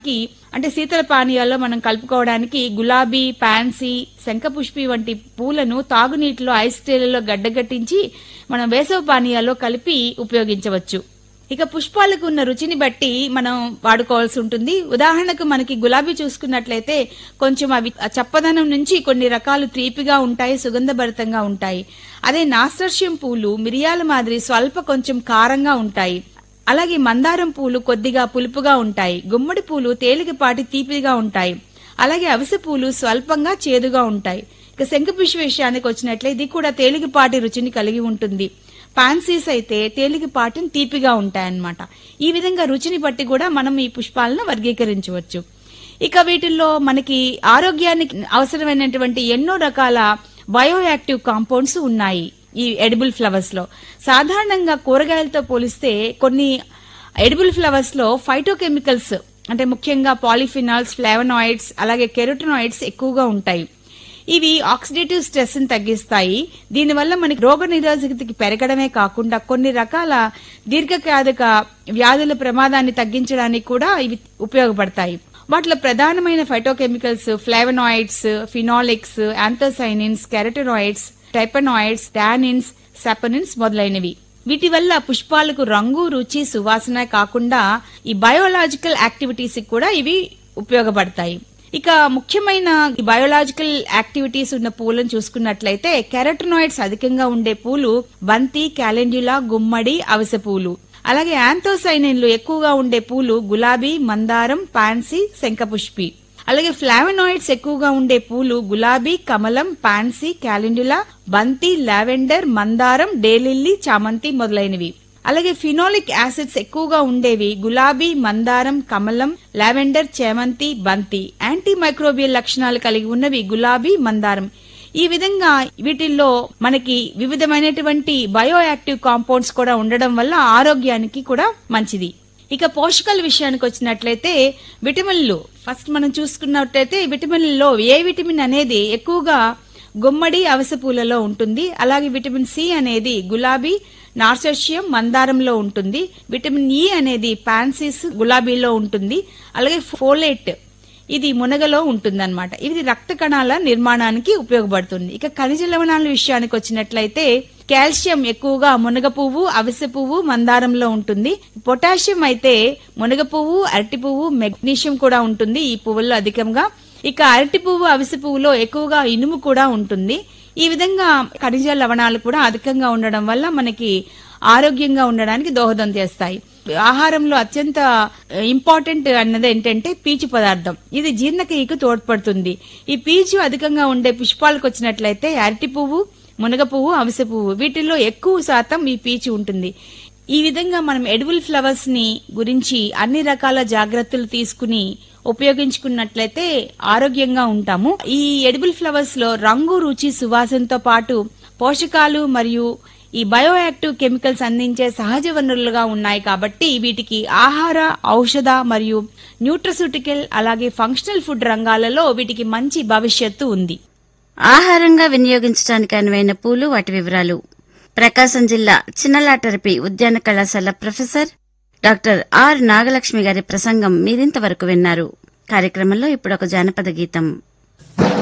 కి అంటే శీతల పానీయాల్లో మనం కలుపుకోవడానికి గులాబీ పాన్సీ శంఖపుష్పి వంటి పూలను తాగునీటిలో ఐస్ ట్రేలలో గడ్డగట్టించి మనం వేసవి పానీయాల్లో కలిపి ఉపయోగించవచ్చు ఇక పుష్పాలకు ఉన్న రుచిని బట్టి మనం వాడుకోవాల్సి ఉంటుంది ఉదాహరణకు మనకి గులాబీ చూసుకున్నట్లయితే కొంచెం అవి ఆ చప్పదనం నుంచి కొన్ని రకాలు తీపిగా ఉంటాయి సుగంధభరితంగా ఉంటాయి అదే నాస్టర్షియం పూలు మిరియాల మాదిరి స్వల్ప కొంచెం కారంగా ఉంటాయి అలాగే మందారం పూలు కొద్దిగా పులుపుగా ఉంటాయి గుమ్మడి పూలు తేలికపాటి తీపిగా ఉంటాయి అలాగే అవిసె పూలు స్వల్పంగా చేదుగా ఉంటాయి ఇక శంఖపుష్ప విషయానికి వచ్చినట్లే ఇది కూడా తేలికపాటి రుచిని కలిగి ఉంటుంది పాన్సీస్ అయితే తేలికపాటి తీపిగా ఉంటాయన్నమాట ఈ విధంగా రుచిని బట్టి కూడా మనం ఈ పుష్పాలను వర్గీకరించవచ్చు ఇక వీటిల్లో మనకి ఆరోగ్యానికి అవసరమైనటువంటి ఎన్నో రకాల బయోయాక్టివ్ కాంపౌండ్స్ ఉన్నాయి ఈ ఎడిబుల్ ఫ్లవర్స్ లో సాధారణంగా కూరగాయలతో పోలిస్తే కొన్ని ఎడిబుల్ ఫ్లవర్స్ లో ఫైటోకెమికల్స్ అంటే ముఖ్యంగా పాలిఫినాల్స్ ఫ్లేవనాయిడ్స్ అలాగే కెరోటనాయిడ్స్ ఎక్కువగా ఉంటాయి ఇవి ఆక్సిడేటివ్ స్ట్రెస్ ని తగ్గిస్తాయి దీనివల్ల మనకి రోగ నిరోధకతకి పెరగడమే కాకుండా కొన్ని రకాల దీర్ఘకాలిక వ్యాధుల ప్రమాదాన్ని తగ్గించడానికి కూడా ఇవి ఉపయోగపడతాయి వాటిలో ప్రధానమైన phytochemicals flavonoids phenolics anthocyanins carotenoids terpenoids tannins saponins మొదలైనవి వీటి వల్ల పుష్పాలకు రంగు రుచి సువాసన కాకుండా ఈ బయోలాజికల్ యాక్టివిటీస్ కూడా ఇవి ఉపయోగపడతాయి ఇక ముఖ్యమైన ఈ బయోలాజికల్ యాక్టివిటీస్ ఉన్న పూలను చూసుకున్నట్లయితే కెరటనాయిడ్స్ అధికంగా ఉండే పూలు బంతి క్యాలెండ్యులా గుమ్మడి అవిసె పూలు అలాగే యాంథోసైనిన్లు ఎక్కువగా ఉండే పూలు గులాబీ మందారం పాన్సీ శంఖపుష్పి అలాగే ఫ్లావనాయిడ్స్ ఎక్కువగా ఉండే పూలు గులాబీ కమలం పాన్సీ క్యాలెండులా బంతి లావెండర్ మందారం డేలిల్లీ చామంతి మొదలైనవి అలాగే ఫినోలిక్ యాసిడ్స్ ఎక్కువగా ఉండేవి గులాబీ మందారం కమలం లావెండర్ చేమంతి బంతి యాంటీ మైక్రోబియల్ లక్షణాలు కలిగి ఉన్నవి గులాబీ మందారం ఈ విధంగా వీటిల్లో మనకి వివిధమైనటువంటి బయోయాక్టివ్ కాంపౌండ్స్ కూడా ఉండడం వల్ల ఆరోగ్యానికి కూడా మంచిది ఇక పోషకాల విషయానికి వచ్చినట్లయితే విటమిన్లు ఫస్ట్ మనం చూసుకున్నట్లయితే విటమిన్లలో ఏ విటమిన్ అనేది ఎక్కువగా గుమ్మడి అవిసె పూలలో ఉంటుంది అలాగే విటమిన్ సి అనేది గులాబీ నార్సర్షియం మందారంలో ఉంటుంది విటమిన్ ఇ అనేది పాన్సిస్ గులాబీలో ఉంటుంది అలాగే ఫోలేట్ ఇది మునగలో ఉంటుందన్నమాట ఇది రక్త కణాల నిర్మాణానికి ఉపయోగపడుతుంది ఇక ఖనిజ లవణాల విషయానికి వచ్చినట్లయితే కాల్షియం ఎక్కువగా మునగ పువ్వు అవిసె పువ్వు మందారంలో ఉంటుంది పొటాషియం అయితే మునగ పువ్వు అరటి పువ్వు మెగ్నీషియం కూడా ఉంటుంది ఈ పువ్వుల్లో అధికంగా ఇక అరటి పువ్వు అవిసె పువ్వులో ఎక్కువగా ఇనుము కూడా ఉంటుంది ఈ విధంగా ఖనిజ లవణాలు కూడా అధికంగా ఉండడం వల్ల మనకి ఆరోగ్యంగా ఉండడానికి దోహదం చేస్తాయి ఆహారంలో అత్యంత ఇంపార్టెంట్ అన్నది ఏంటంటే పీచు పదార్థం ఇది జీర్ణక్రియకు తోడ్పడుతుంది ఈ పీచు అధికంగా ఉండే పుష్పాలకు వచ్చినట్లయితే అరటి పువ్వు మునగ పువ్వు అవిసె పువ్వు వీటిల్లో ఎక్కువ శాతం ఈ పీచు ఉంటుంది ఈ విధంగా మనం ఎడిబుల్ ఫ్లవర్స్ ని గురించి అన్ని రకాల జాగ్రత్తలు తీసుకుని ఉపయోగించుకున్నట్లయితే ఆరోగ్యంగా ఉంటాము ఈ ఎడిబుల్ ఫ్లవర్స్ లో రంగు రుచి సువాసనతో పాటు పోషకాలు మరియు ఈ బయోయాక్టివ్ కెమికల్స్ అందించే సహజ వనరులుగా ఉన్నాయి కాబట్టి వీటికి ఆహార ఔషధ మరియు న్యూట్రసూటికల్ అలాగే ఫంక్షనల్ ఫుడ్ రంగాలలో వీటికి మంచి భవిష్యత్తు ఉంది ఆహారంగా వినియోగించడానికి అనువైన పూలు వాటి వివరాలు ప్రకాశం జిల్లా చిన్నలాటరపి ఉద్యాన కళాశాల ప్రొఫెసర్ డాక్టర్ ఆర్ నాగలక్ష్మి గారి ప్రసంగం మీరింతవరకు విన్నారు కార్యక్రమంలో ఇప్పుడు ఒక జానపద గీతం